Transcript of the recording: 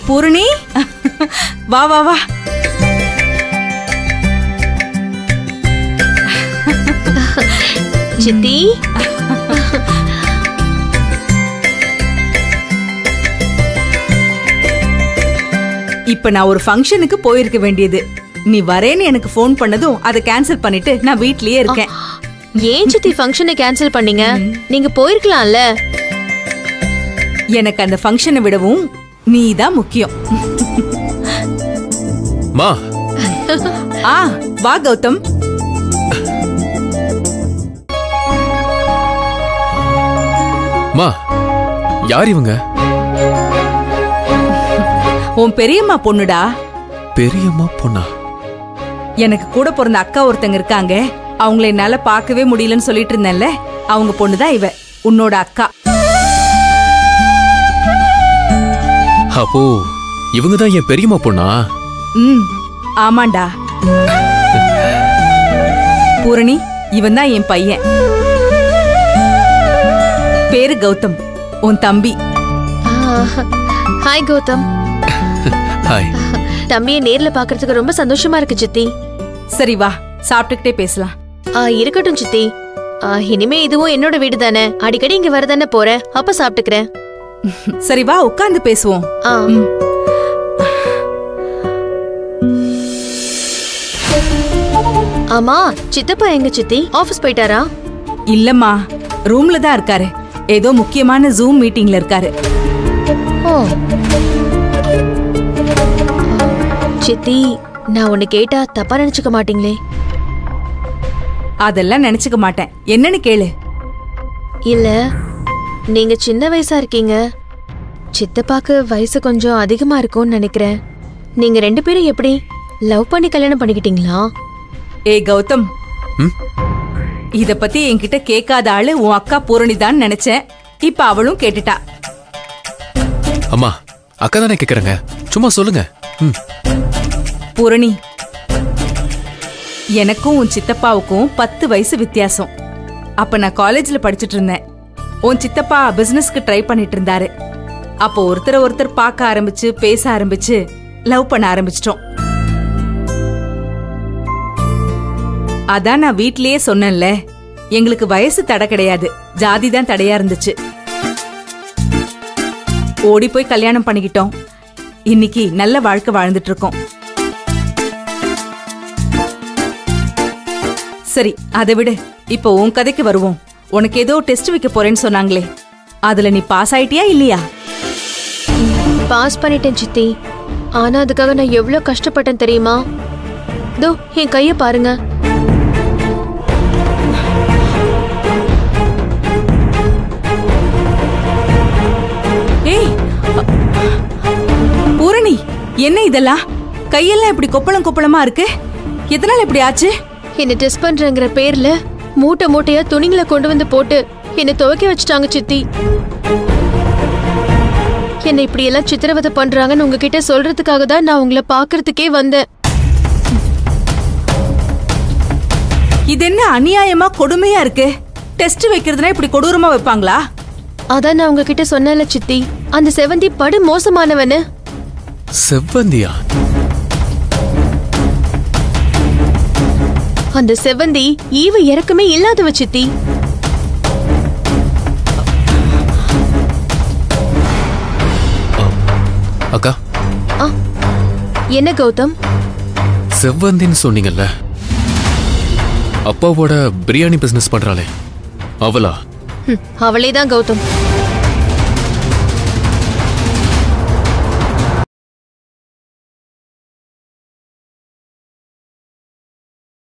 பூரணி வா வா வா சித்தி இப்ப நான் ஒரு ஃபங்க்ஷனுக்கு போயிருக்க வேண்டியது நீ வரேன்னு எனக்கு ஃபோன் பண்ணதும் அதை கேன்சல் பண்ணிட்டு நான் வீட்லயே இருக்கேன் ஏன் சித்தி ஃபங்க்ஷனை கேன்சல் பண்ணீங்க நீங்க போயிருக்கலாம்ல எனக்கு அந்த ஃபங்க்ஷனை விடவும் நீ தான் முக்கியம் மா ஆ வா கௌதம் மா யார் இவங்க உன் பெரியம்மா பொண்ணுடா பெரியம்மா பொண்ணா எனக்கு கூட பிறந்த அக்கா ஒருத்தங்க இருக்காங்க அவங்கள என்னால பார்க்கவே முடியலன்னு சொல்லிட்டு இருந்தேன்ல அவங்க பொண்ணுதான் இவ உன்னோட அக்கா அப்போ இவங்க தான் என் பெரியம்மா பொண்ணா ம் ஆமாண்டா பூரணி இவன் தான் என் பையன் பேரு கௌதம் உன் தம்பி ஹாய் கௌதம் ஹாய் தம்பியை நேர்ல பாக்குறதுக்கு ரொம்ப சந்தோஷமா இருக்கு சித்தி சரி வா சாப்பிட்டுக்கிட்டே பேசலாம் ஆ, இருக்கட்டும் சித்தி ஆ, இனிமே இதுவும் என்னோட வீடு தானே அடிக்கடி இங்க வரதானே போறேன் அப்ப சாப்பிட்டுக்கிறேன் சரி வா உட்கார்ந்து பேசுவோம் ஆ ம். ஆமா சித்தப்பா எங்க சித்தி ஆபீஸ் போயிட்டாரா இல்லம்மா ரூம்ல தான் இருக்காரு ஏதோ முக்கியமான ஜூம் மீட்டிங்ல இருக்காரு ஓ சித்தி நான் உன்னை கேட்டா தப்பா நினைச்சுக்க மாட்டீங்களே அதெல்லாம் நினைச்சுக்க மாட்டேன் என்னன்னு கேளு இல்ல நீங்க சின்ன வயசா இருக்கீங்க சித்தப்பாக்கு வயசு கொஞ்சம் அதிகமா இருக்கும்னு நினைக்கிறேன் நீங்க ரெண்டு பேரும் எப்படி லவ் பண்ணி கல்யாணம் பண்ணிக்கிட்டீங்களா ஏய் கௌதம் ம் இத பத்தி என்கிட்ட கேட்காத ஆளு உன் அக்கா பூரணி தான் நினைச்சேன் இப்ப அவளும் கேட்டுட்டா அம்மா அக்கா தானே கேக்குறேங்க சும்மா சொல்லுங்க ம் பூரணி எனக்கும் உன் சித்தப்பாவுக்கும் பத்து வயசு வித்தியாசம் அப்ப நான் காலேஜ்ல படிச்சிட்டு இருந்தேன் உன் சித்தப்பா பிசினஸ்க்கு ட்ரை பண்ணிட்டு இருந்தாரு அப்போ ஒருத்தர் ஒருத்தர் பார்க்க ஆரம்பிச்சு பேச ஆரம்பிச்சு லவ் பண்ண ஆரம்பிச்சிட்டோம் அதான் நான் வீட்லயே சொன்னேன்ல எங்களுக்கு வயசு தடை கிடையாது ஜாதி தான் தடையா இருந்துச்சு ஓடி போய் கல்யாணம் பண்ணிக்கிட்டோம் இன்னைக்கு நல்ல வாழ்க்கை வாழ்ந்துட்டு இருக்கோம் சரி அதை விடு இப்போ உன் கதைக்கு வருவோம் உனக்கு ஏதோ டெஸ்ட் வைக்க போறேன்னு சொன்னாங்களே அதுல நீ பாஸ் ஆயிட்டியா இல்லையா பாஸ் பண்ணிட்டேன் சித்தி ஆனா அதுக்காக நான் எவ்வளவு கஷ்டப்பட்டேன் தெரியுமா தோ என் கைய பாருங்க ஏய் அ- பூரணி என்ன இதெல்லாம் கையெல்லாம் இப்படி கொப்பளம் கொப்பளமா இருக்கு எதனால இப்படி ஆச்சு என்ன டெஸ்ட் பண்றேங்கிற பேர்ல மூட்டை மூட்டையா துணிங்களை கொண்டு வந்து போட்டு என்னை துவைக்க வச்சுட்டாங்க சித்தி என்னை இப்படி எல்லாம் சித்திரவதை பண்றாங்கன்னு உங்ககிட்ட சொல்றதுக்காக தான் நான் உங்களை பாக்குறதுக்கே வந்தேன் இது என்ன அநியாயமா கொடுமையா இருக்கு டெஸ்ட் வைக்கிறதுனா இப்படி கொடூரமா வைப்பாங்களா அதான் நான் உங்ககிட்ட சொன்னேன்ல சித்தி அந்த செவந்தி படு மோசமானவனு செவ்வந்தியா அந்த செவந்தி ஈவு இறக்கமே இல்லாதவ சித்தி அக்கா ஆ, என்ன கௌதம் செவ்வந்தின்னு சொன்னீங்கல்ல அப்பாவோட பிரியாணி பிசினஸ் பண்றாளே அவளா ஹம், அவளேதான் கௌதம்